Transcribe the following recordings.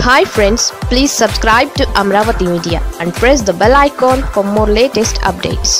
hi friends please subscribe to Amaravati media and press the bell icon for more latest updates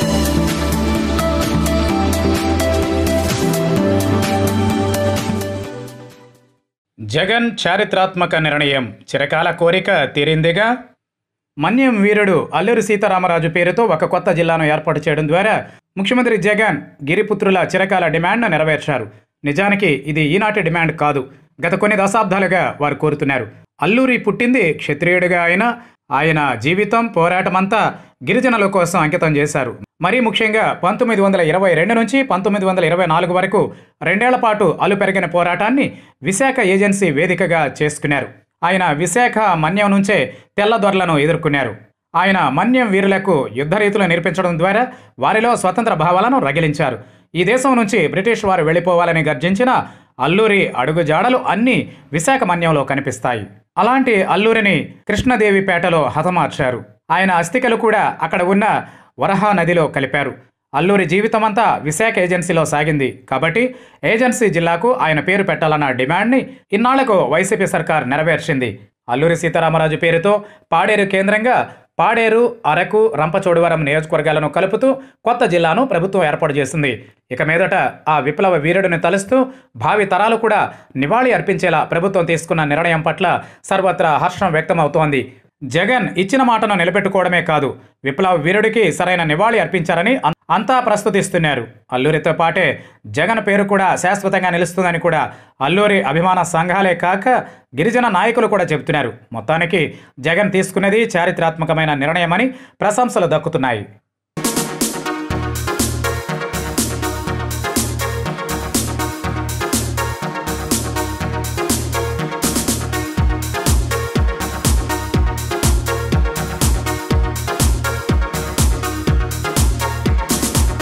Jagan చారిత్రాత్మక నిర్ణయం చిరకాల కోరిక తీరిందిగా మన్యం వీరుడు అల్లూరి సీతారామరాజు పేరుతో ఒక కొత్త జిల్లాను ఏర్పాటు చేయడం ద్వారా ముఖ్యమంత్రి జగన్ గిరిపుత్రుల చిరకాల డిమాండ్ను నెరవేర్చారు నిజానికి ఇది ఈనాటి డిమాండ్ కాదు గత కొన్ని దశాబ్దాలుగా వారు కోరుతున్నారు అల్లూరి పుట్టింది క్షత్రియుడిగా అయినా ఆయన జీవితం పోరాటమంతా గిరిజనుల కోసం అంకితం చేశారు మరీ ముఖ్యంగా పంతొమ్మిది వందల ఇరవై రెండు నుంచి పంతొమ్మిది వందల ఇరవై నాలుగు వరకు రెండేళ్ల పాటు అల్లు పెరిగిన పోరాటాన్ని విశాఖ ఏజెన్సీ వేదికగా చేసుకున్నారు ఆయన విశాఖ మన్యం నుంచే తెల్లదొరలను ఎదుర్కొన్నారు ఆయన మన్యం వీరులకు యుద్ధ రీతులు నేర్పించడం ద్వారా వారిలో స్వతంత్ర భావాలను రగిలించారు ఈ దేశం నుంచి బ్రిటిష్ వారు వెళ్ళిపోవాలని గర్జించిన అల్లూరి అడుగుజాడలు అన్నీ విశాఖ మన్యంలో కనిపిస్తాయి అలాంటి అల్లూరిని కృష్ణదేవిపేటలో హతమార్చారు ఆయన అస్థికలు కూడా అక్కడ ఉన్న వరహా నదిలో కలిపారు అల్లూరి జీవితమంతా విశాఖ ఏజెన్సీలో సాగింది కాబట్టి ఏజెన్సీ జిల్లాకు ఆయన పేరు పెట్టాలన్న డిమాండ్ని ఇన్నాళ్లకు వైసీపీ సర్కార్ నెరవేర్చింది అల్లూరి సీతారామరాజు పేరుతో పాడేరు కేంద్రంగా పాడేరు అరకు రంపచోడవరం నియోజకవర్గాలను కలుపుతూ కొత్త జిల్లాను ప్రభుత్వం ఏర్పాటు చేసింది ఇక మీదట ఆ విప్లవ వీరుడిని తలుస్తూ భావి తరాలు కూడా నివాళి అర్పించేలా ప్రభుత్వం తీసుకున్న నిర్ణయం పట్ల సర్వత్రా హర్షం వ్యక్తమవుతోంది జగన్ ఇచ్చిన మాటను నిలబెట్టుకోవడమే కాదు విప్లవ వీరుడికి సరైన నివాళి అర్పించారని అం- అంతా ప్రస్తుతిస్తున్నారు అల్లూరితో పాటే జగన్ పేరు కూడా శాశ్వతంగా నిలుస్తుందని కూడా అల్లూరి అభిమాన సంఘాలే కాక గిరిజన నాయకులు కూడా చెబుతున్నారు మొత్తానికి జగన్ తీసుకున్నది చారిత్రాత్మకమైన నిర్ణయమని ప్రశంసలు దక్కుతున్నాయి